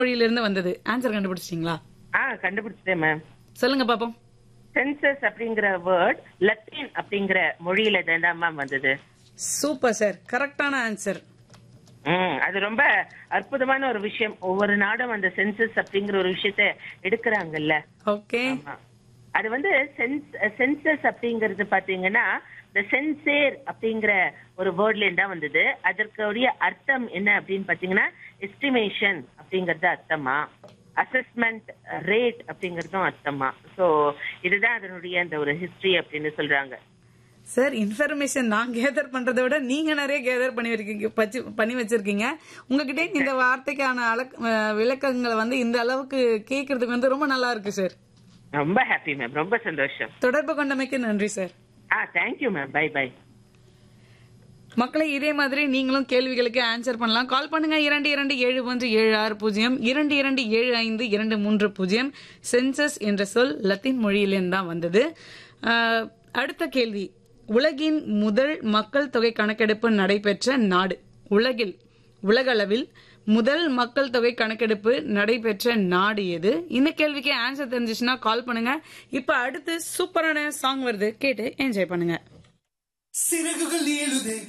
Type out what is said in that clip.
மொழியிலிருந்து வந்தது ஆன்சர் கண்டுபிடிச்சிட்டீங்களா ஆ கண்டுபிடிச்சிட்டேன் மேம் சொல்லுங்க பாப்போம் சென்சஸ் அப்படிங்கிற வேர்ட் லத்தீன் அப்படிங்கிற மொழியில தான் மேம் வந்தது சூப்பர் சார் கரெக்டான ஆன்சர் ம் அது ரொம்ப அற்புதமான ஒரு விஷயம் ஒவ்வொரு நாடும் அந்த சென்சஸ் அப்படிங்கிற ஒரு விஷயத்த எடுக்கிறாங்கல்ல ஓகே ஆமா. அது வந்து சென்சஸ் அப்படிங்கிறது பாத்தீங்கன்னா இந்த சென்சேர் அப்படிங்கிற ஒரு வேர்ட்ல தான் வந்தது அதற்குரிய அர்த்தம் என்ன அப்படின்னு பாத்தீங்கன்னா எஸ்டிமேஷன் அப்படிங்கறது அர்த்தமா அசஸ்மெண்ட் ரேட் அப்படிங்கறதும் அர்த்தமா சோ இதுதான் அதனுடைய அந்த ஒரு ஹிஸ்டரி அப்படின்னு சொல்றாங்க சார் இன்ஃபர்மேஷன் நான் கேதர் பண்றதை விட நீங்க நிறைய கேதர் பண்ணி இருக்கீங்க பச்சு- பண்ணி வச்சிருக்கீங்க உங்ககிட்ட இந்த வார்த்தைக்கான அளக்- அஹ் விளக்கங்களை வந்து இந்த அளவுக்கு கேட்கறதுக்கு வந்து ரொம்ப நல்லா இருக்கு சார் ரொம்ப ஹாப்பி மேம் ரொம்ப சந்தோஷம் தொடர்பு கொண்டமைக்கு நன்றி சார் ஆ தேங்க்யூ மேம் பை பை மக்களை இதே மாதிரி நீங்களும் கேள்விகளுக்கு ஆன்சர் பண்ணலாம் கால் பண்ணுங்க இரண்டு இரண்டு ஏழு ஒன்று ஏழு ஆறு பூஜ்ஜியம் இரண்டு இரண்டு ஏழு ஐந்து இரண்டு மூன்று பூஜ்ஜியம் சென்சஸ் என்ற சொல் லத்தீன் மொழியிலிருந்து தான் வந்தது அஹ், அடுத்த கேள்வி உலகின் முதல் மக்கள் தொகை கணக்கெடுப்பு நடைபெற்ற நாடு உலகில் உலகளவில் முதல் மக்கள் தொகை கணக்கெடுப்பு நடைபெற்ற நாடு எது இந்த கேள்விக்கு ஆன்சர் தெரிஞ்சிச்சுன்னா கால் பண்ணுங்க இப்ப அடுத்து சூப்பரான சாங் வருது கேட்டு என்ஜாய் பண்ணுங்க சிறகுகள் ஏழுதே